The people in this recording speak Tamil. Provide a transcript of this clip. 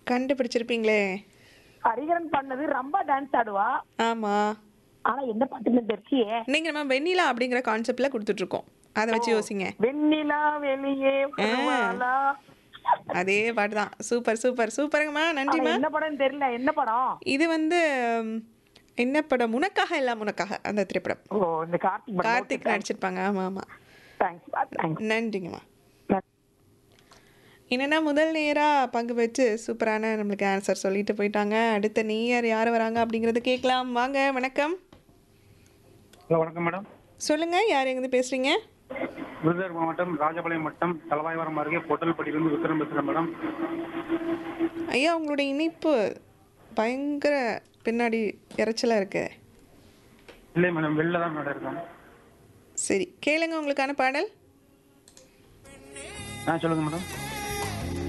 கண்டுபிடிச்சிருப்பீங்களே ஹரிகரன் பண்ணது ரொம்ப டான்ஸ் ஆடுவா ஆமா ஆனா என்ன பாட்டுன்னு தெரியலையே நீங்க நம்ம வெண்ணிலா அப்படிங்கிற கான்செப்ட்ல கொடுத்துட்டு இருக்கோம் அதை வச்சு யோசிங்க வெண்ணிலா வெளியே வருவாளா? அதே பாட்டு தான் சூப்பர் சூப்பர் சூப்பருங்கம்மா ஆனா நன்றிம்மா என்ன படம் தெரியல என்ன படம் இது வந்து ம், என்ன படம் உனக்காக எல்லாம் உனக்காக அந்த திரைப்படம் ஓ இந்த கார்த்திக் படம் கார்த்திக் நடிச்சிருப்பாங்க ஆமா ஆமா தேங்க்ஸ் தேங்க்ஸ் நன்றிங்கம்மா என்னன்னா முதல் நேராக பங்கு வச்சு சூப்பரான நம்மளுக்கு ஆன்சர் சொல்லிட்டு போயிட்டாங்க அடுத்த நேயர் யார் வராங்க அப்படிங்கறத கேட்கலாம் வாங்க வணக்கம் ஹலோ வணக்கம் மேடம் சொல்லுங்க யார் எங்கேருந்து பேசுறீங்க விருதுநகர் மாவட்டம் ராஜபாளையம் வட்டம் தலவாய்வரம் அருகே பொட்டல்பட்டியிலிருந்து விக்ரம் பேசுகிறேன் மேடம் ஐயா உங்களுடைய இனிப்பு பயங்கர பின்னாடி இறைச்சலாக இருக்கு இல்லை மேடம் வெளில தான் மேடம் இருக்கேன் சரி கேளுங்க உங்களுக்கான பாடல் ஆ சொல்லுங்கள் மேடம்